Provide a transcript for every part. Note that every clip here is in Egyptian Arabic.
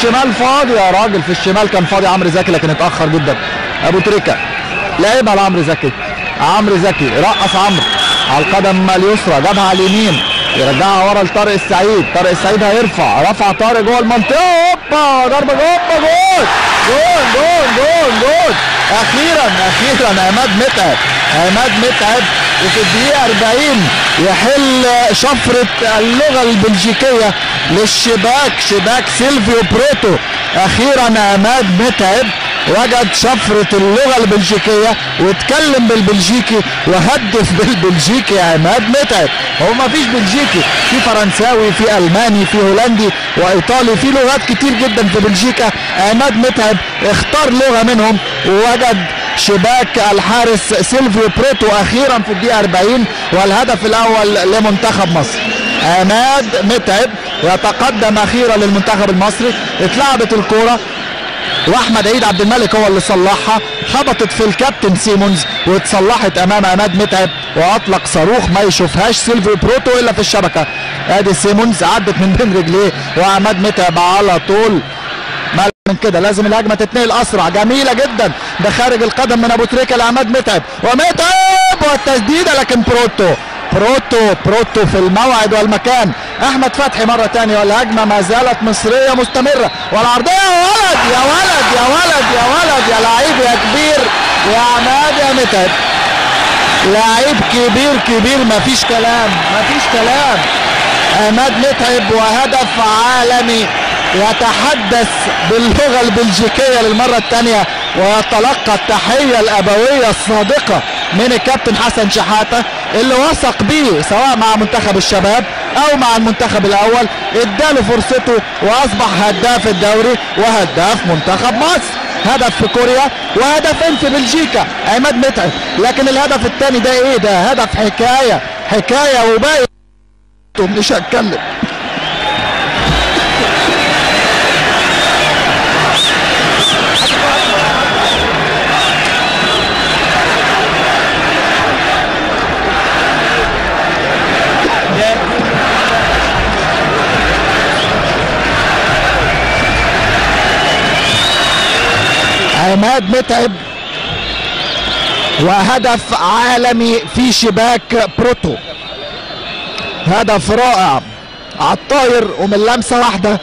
الشمال فاضي يا راجل في الشمال كان فاضي عمرو زكي لكن اتاخر جدا ابو تريكه لعبها لعمرو زكي عمرو زكي رقص عمرو على القدم اليسرى جابها على اليمين يرجعها ورا لطارق السعيد طارق السعيد هيرفع رفع طارق جوه المنطقه هوبا ضربه هوبا جول جول جول جول جول اخيرا اخيرا عماد متعب عماد متعب وفي الدقيقه 40 يحل شفره اللغه البلجيكيه للشباك شباك سيلفيو بروتو اخيرا عماد متعب وجد شفرة اللغة البلجيكية واتكلم بالبلجيكي وهدف بالبلجيكي عماد متعب هو ما فيش بلجيكي في فرنساوي في الماني في هولندي وايطالي في لغات كتير جدا في بلجيكا عماد متعب اختار لغة منهم ووجد شباك الحارس سيلفيو بروتو اخيرا في الدقيقة 40 والهدف الاول لمنتخب مصر عماد متعب يتقدم اخيرا للمنتخب المصري اتلعبت الكوره واحمد عيد عبد الملك هو اللي صلحها خبطت في الكابتن سيمونز واتصلحت امام عماد متعب واطلق صاروخ ما يشوفهاش سيلفيو بروتو الا في الشبكه ادي سيمونز عدت من بين رجليه وعماد متعب على طول ما من كده لازم الهجمه تتنقل اسرع جميله جدا ده خارج القدم من ابو تريكه لعماد متعب ومتعب والتسديده لكن بروتو بروتو بروتو في الموعد والمكان احمد فتحي مره ثانيه والهجمه ما زالت مصريه مستمره والعرضيه يا ولد يا ولد يا ولد يا ولد يا لعيب يا كبير يا عماد يا متعب لعيب كبير كبير مفيش كلام مفيش كلام عماد متعب وهدف عالمي يتحدث باللغه البلجيكيه للمره الثانيه ويتلقى التحيه الابويه الصادقه من الكابتن حسن شحاته اللي وثق بيه سواء مع منتخب الشباب او مع المنتخب الاول اداله فرصته واصبح هداف الدوري وهداف منتخب مصر هدف في كوريا وهدفين في بلجيكا عماد متعب لكن الهدف الثاني ده ايه ده هدف حكايه حكايه وباقي مش هتكلم عماد متعب وهدف عالمي في شباك بروتو هدف رائع على الطاير ومن لمسه واحده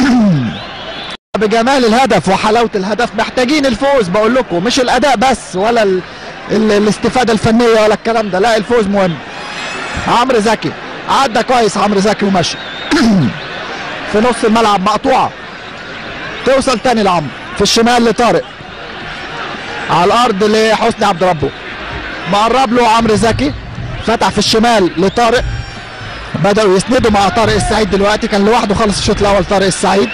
بجمال الهدف وحلاوه الهدف محتاجين الفوز بقول لكم مش الاداء بس ولا ال... ال... الاستفاده الفنيه ولا الكلام ده لا الفوز مهم عمرو زكي عدى كويس عمرو زكي ومشي في نص الملعب مقطوعه توصل تاني لعمرو في الشمال لطارق على الارض لحسني عبد ربه مقرب له عمرو زكي فتح في الشمال لطارق بدأوا يسندوا مع طارق السعيد دلوقتي كان لوحده خلص الشوط الاول طارق السعيد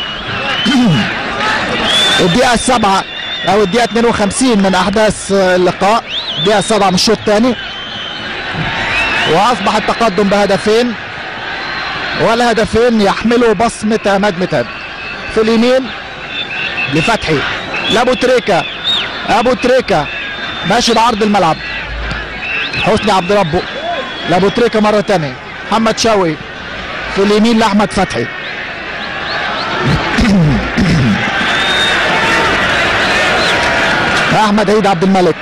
الدقيقة السابعة او الدقيقة 52 من احداث اللقاء الدقيقة السابعة من الشوط الثاني واصبح التقدم بهدفين والهدفين يحملوا بصمة عماد متعب في اليمين لفتحي لابو تريكة ابو تريكة ماشي بعرض الملعب حسني عبد ربه لابو تريكة مرة تانية محمد شوقي في اليمين لاحمد فتحي احمد عيد عبد الملك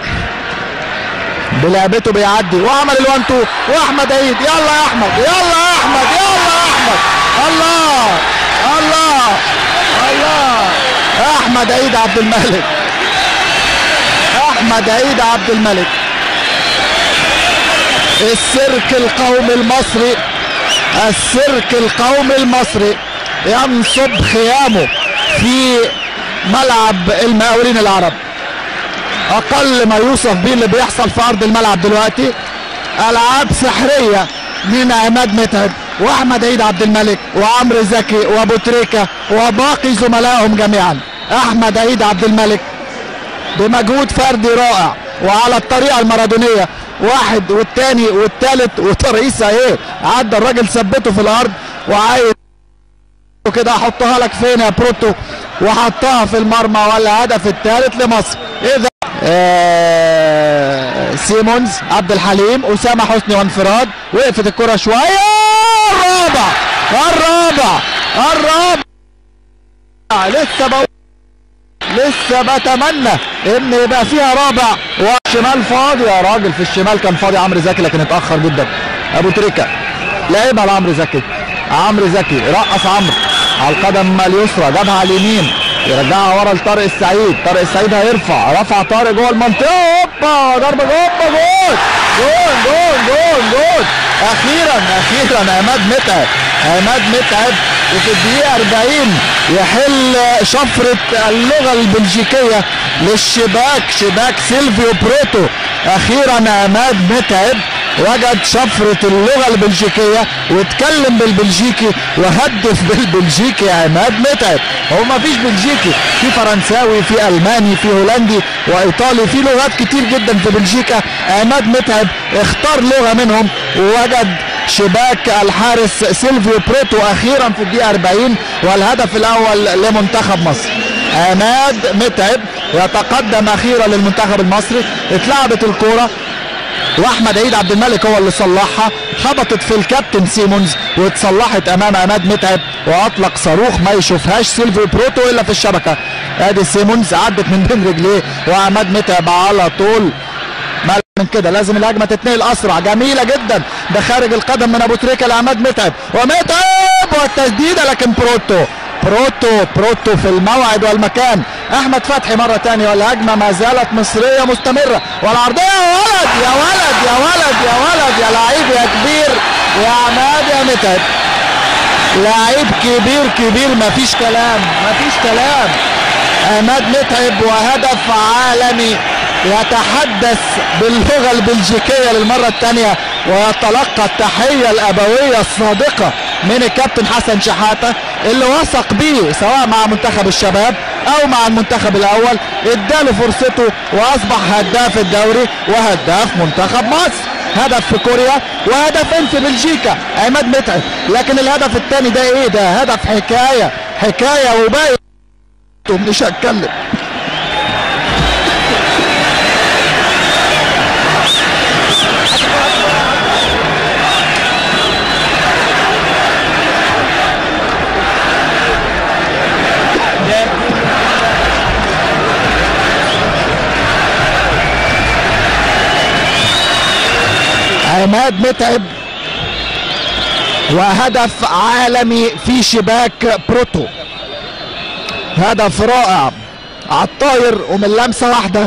بلعبته بيعدي وعمل الوان تو واحمد عيد يلا يا احمد يلا يا احمد يلا يا احمد الله الله الله احمد عيد عبد الملك احمد عيد عبد الملك السيرك القومي المصري السيرك القومي المصري ينصب خيامه في ملعب المقاولين العرب اقل ما يوصف به اللي بيحصل في ارض الملعب دلوقتي العاب سحريه من عماد متعب واحمد عيد عبد الملك وعمرو زكي وابو تريكه وباقي زملائهم جميعا احمد عيد عبد الملك بمجهود فردي رائع وعلى الطريقه المارادونيه واحد والتاني والتالت وترقيص ايه عدى الراجل ثبته في الارض وعايز كده احطها لك فين يا بروتو وحطها في المرمى والهدف الثالث لمصر اذا آه سيمونز عبد الحليم اسامه حسني وانفراد وقفت الكره شويه الرابع الرابع الرابع لسه بقول لسه بتمنى ان يبقى فيها رابع وشمال فاضي يا راجل في الشمال كان فاضي عمرو زكي لكن اتاخر جدا ابو تريكه لعبها لعمرو زكي عمرو زكي رقص عمرو على القدم اليسرى جابها على اليمين يرجعها ورا لطارق السعيد طارق السعيد هيرفع رفع طارق جوه المنطقه هوبا ضربه هوبا جول جول جول جول جول اخيرا اخيرا عماد متعب عماد متعب وفي الدقيقه 40 يحل شفره اللغه البلجيكيه للشباك شباك سيلفيو بروتو اخيرا عماد متعب وجد شفرة اللغة البلجيكية واتكلم بالبلجيكي وهدف بالبلجيكي عماد متعب هو ما فيش بلجيكي في فرنساوي في الماني في هولندي وايطالي في لغات كتير جدا في بلجيكا عماد متعب اختار لغة منهم ووجد شباك الحارس سيلفيو بروتو اخيرا في الدقيقة 40 والهدف الاول لمنتخب مصر عماد متعب يتقدم اخيرا للمنتخب المصري اتلعبت الكوره واحمد عيد عبد الملك هو اللي صلحها خبطت في الكابتن سيمونز واتصلحت امام عماد متعب واطلق صاروخ ما يشوفهاش سيلفيو بروتو الا في الشبكه ادي سيمونز عدت من بين رجليه وعماد متعب على طول ما من كده لازم الهجمه تتنقل اسرع جميله جدا ده خارج القدم من ابو تريكه لعماد متعب ومتعب والتسديده لكن بروتو بروتو بروتو في الموعد والمكان احمد فتحي مره ثانيه والهجمه ما زالت مصريه مستمره والعرضيه يا ولد يا ولد يا ولد يا ولد يا لعيب يا كبير يا عماد يا متعب لعيب كبير كبير مفيش كلام مفيش كلام عماد متعب وهدف عالمي يتحدث باللغه البلجيكيه للمره الثانيه ويتلقى التحيه الابويه الصادقه من الكابتن حسن شحاته اللي وثق بيه سواء مع منتخب الشباب او مع المنتخب الاول اداله فرصته واصبح هداف الدوري وهداف منتخب مصر هدف في كوريا وهدفين في بلجيكا عماد متعب لكن الهدف الثاني ده ايه ده هدف حكايه حكايه وباقي مش هتكلم عماد متعب وهدف عالمي في شباك بروتو هدف رائع على الطاير ومن لمسه واحده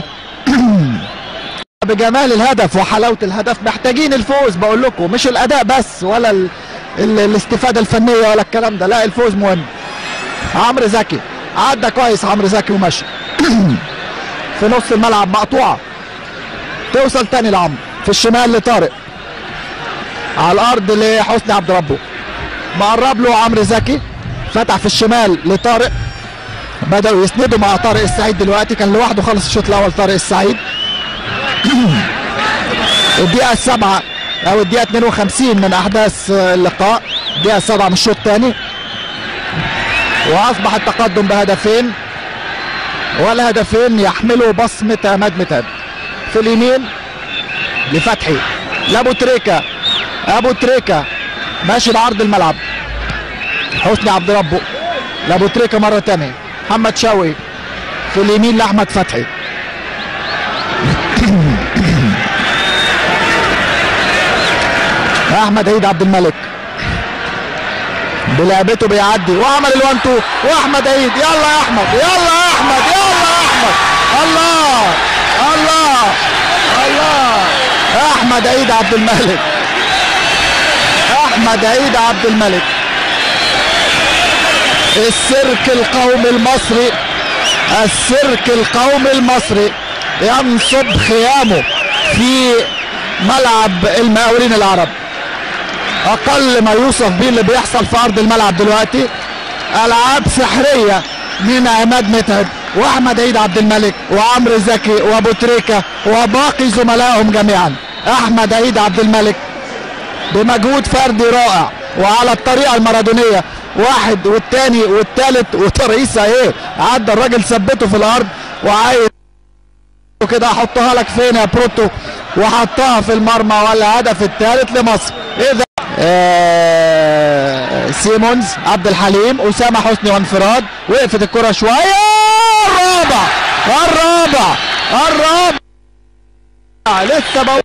بجمال الهدف وحلاوه الهدف محتاجين الفوز بقول لكم مش الاداء بس ولا ال... ال... الاستفاده الفنيه ولا الكلام ده لا الفوز مهم عمرو زكي عدى كويس عمرو زكي ومشى في نص الملعب مقطوعه توصل تاني لعمرو في الشمال لطارق على الارض لحسني عبد ربه مقرب له عمرو زكي فتح في الشمال لطارق بدأوا يسندوا مع طارق السعيد دلوقتي كان لوحده خلص الشوط الاول طارق السعيد الدقيقة السابعة او الدقيقة 52 من احداث اللقاء الدقيقة السابعة من الشوط الثاني واصبح التقدم بهدفين والهدفين يحملوا بصمة عماد متعب في اليمين لفتحي لابو تريكة ابو تريكة ماشي بعرض الملعب حسني عبد ربه لابو تريكة مرة تانية محمد شوقي في اليمين لاحمد فتحي احمد عيد عبد الملك بلعبته بيعدي وعمل الوان تو واحمد عيد يلا يا احمد يلا يا احمد يلا يا احمد الله الله الله احمد عيد عبد الملك احمد عيد عبد الملك السيرك القومي المصري السيرك القومي المصري ينصب خيامه في ملعب المقاولين العرب اقل ما يوصف به اللي بيحصل في ارض الملعب دلوقتي العاب سحريه من عماد متعب واحمد عيد عبد الملك وعمرو زكي وابو تريكه وباقي زملائهم جميعا احمد عيد عبد الملك بمجهود فردي رائع وعلى الطريقه المارادونيه واحد والتاني والتالت وترقيصه ايه عدى الراجل ثبته في الارض وعايز كده احطها لك فين يا بروتو وحطها في المرمى والهدف الثالث لمصر اذا آه سيمونز عبد الحليم اسامه حسني وانفراد وقفت الكره شويه الرابع الرابع الرابع لسه بقول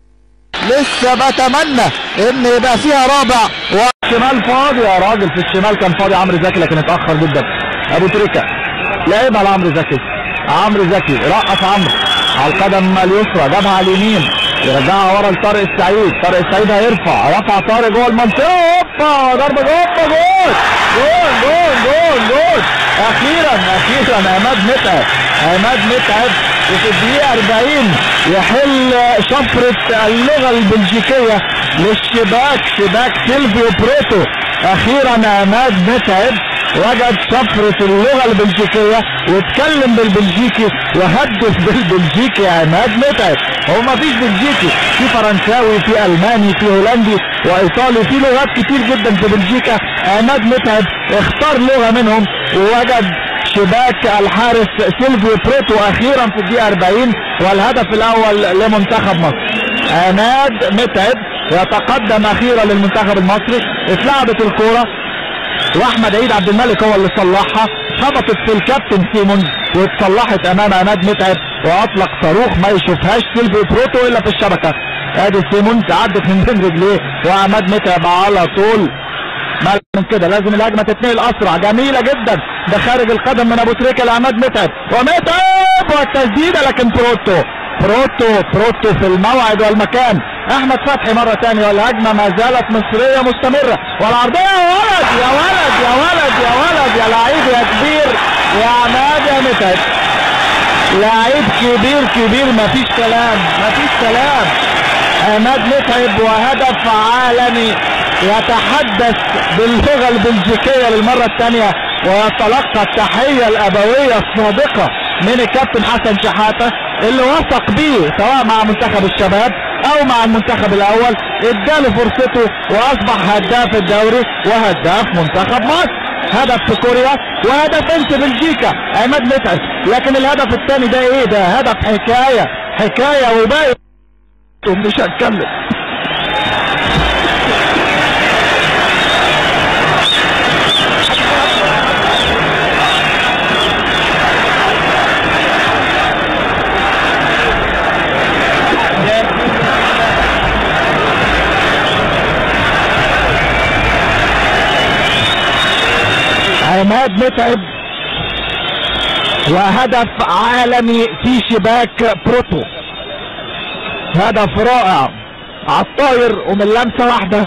لسه بتمنى ان يبقى فيها رابع والشمال فاضي يا راجل في الشمال كان فاضي عمرو زكي لكن اتاخر جدا ابو تريكه لعبها لعمرو زكي عمرو زكي رقص عمرو على القدم اليسرى جابها على اليمين يرجعها ورا لطارق السعيد طارق السعيد هيرفع رفع طارق جوه المنطقه هوبا ضربه هوبا جول جول جول جول جول اخيرا اخيرا عماد متعب عماد متعب وفي الدقيقه 40 يحل شفره اللغه البلجيكيه للشباك شباك سيلفيو بروتو اخيرا عماد متعب وجد شفرة اللغة البلجيكية واتكلم بالبلجيكي وهدف بالبلجيكي عماد متعب هو ما فيش بلجيكي في فرنساوي في الماني في هولندي وايطالي في لغات كتير جدا في بلجيكا عماد متعب اختار لغة منهم ووجد شباك الحارس سيلفيو بروتو اخيرا في الدقيقة 40 والهدف الاول لمنتخب مصر عماد متعب يتقدم اخيرا للمنتخب المصري اتلعبت الكوره واحمد عيد عبد الملك هو اللي صلحها خبطت في الكابتن سيمونز واتصلحت امام عماد متعب واطلق صاروخ ما يشوفهاش سيلفي بروتو الا في الشبكه ادي سيمونز عدت من بين رجليه وعماد متعب على طول ما من كده لازم الهجمه تتنقل اسرع جميله جدا ده خارج القدم من ابو تريكه لعماد متعب ومتعب والتسديده لكن بروتو بروتو بروتو في الموعد والمكان احمد فتحي مره ثانيه والهجمه ما زالت مصريه مستمره والعرضيه يا ولد يا ولد يا ولد يا ولد يا لعيب يا كبير يا عماد يا متعب لعيب كبير كبير مفيش كلام مفيش كلام عماد متعب وهدف عالمي يتحدث باللغه البلجيكيه للمره الثانيه ويتلقى التحيه الابويه الصادقه من الكابتن حسن شحاته اللي وثق بيه سواء مع منتخب الشباب او مع المنتخب الاول اداله فرصته واصبح هداف الدوري وهداف منتخب مصر هدف في كوريا وهدفين في بلجيكا عماد متعب لكن الهدف الثاني ده ايه ده هدف حكايه حكايه وباقي مش هتكمل عماد متعب وهدف عالمي في شباك بروتو هدف رائع على الطاير ومن لمسه واحده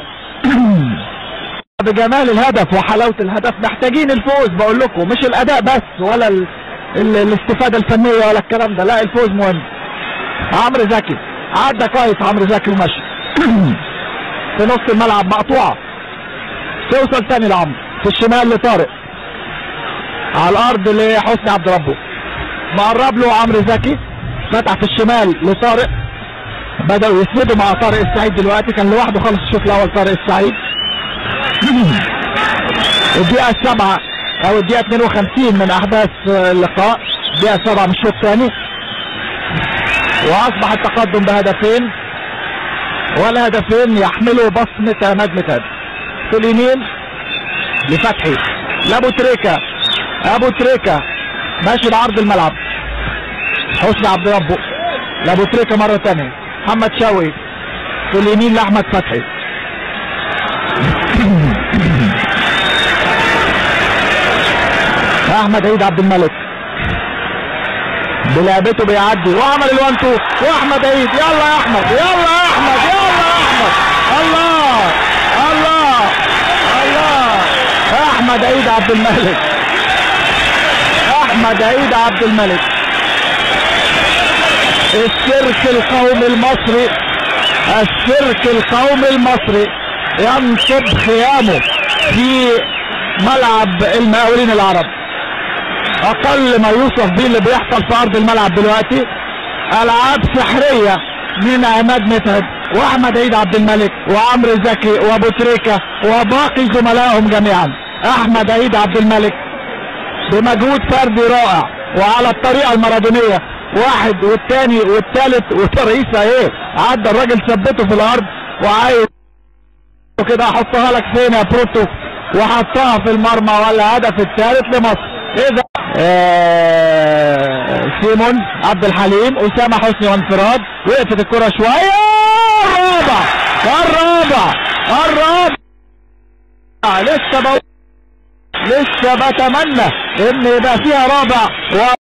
بجمال الهدف وحلاوه الهدف محتاجين الفوز بقول لكم مش الاداء بس ولا ال... ال... الاستفاده الفنيه ولا الكلام ده لا الفوز مهم عمرو زكي عدى كويس عمرو زكي ومشي في نص الملعب مقطوعه توصل تاني لعمرو في الشمال لطارق على الارض لحسني عبد ربه مقرب له عمرو زكي فتح في الشمال لطارق بدأوا يسندوا مع طارق السعيد دلوقتي كان لوحده خالص الشوط الاول طارق السعيد الدقيقة السابعة او الدقيقة 52 من احداث اللقاء الدقيقة السابعة من الشوط الثاني واصبح التقدم بهدفين والهدفين يحملوا بصمة عماد متعب في اليمين لفتحي لابو تريكة ابو تريكة ماشي بعرض الملعب حسني عبد ربه لابو تريكة مرة تانية محمد شوقي في اليمين لاحمد فتحي احمد عيد عبد الملك بلعبته بيعدي وعمل الوان تو واحمد عيد يلا يا احمد يلا يا احمد يلا يا احمد الله الله الله احمد عيد عبد الملك احمد عيد عبد الملك السيرك القومي المصري السيرك القومي المصري ينصب خيامه في ملعب المقاولين العرب اقل ما يوصف به اللي بيحصل في ارض الملعب دلوقتي العاب سحريه من عماد متعب واحمد عيد عبد الملك وعمرو زكي وابو تريكه وباقي زملائهم جميعا احمد عيد عبد الملك بمجهود فردي رائع وعلى الطريقه المارادونيه واحد والتاني والتالت وترقيصه ايه عدى الراجل ثبته في الارض وعايز كده احطها لك فين يا بروتو وحطها في المرمى والهدف الثالث لمصر اذا آه سيمون عبد الحليم اسامه حسني وانفراد وقفت الكره شويه الرابع الرابع الرابع لسه بقول لسه بتمنى ان يبقى فيها رابع و...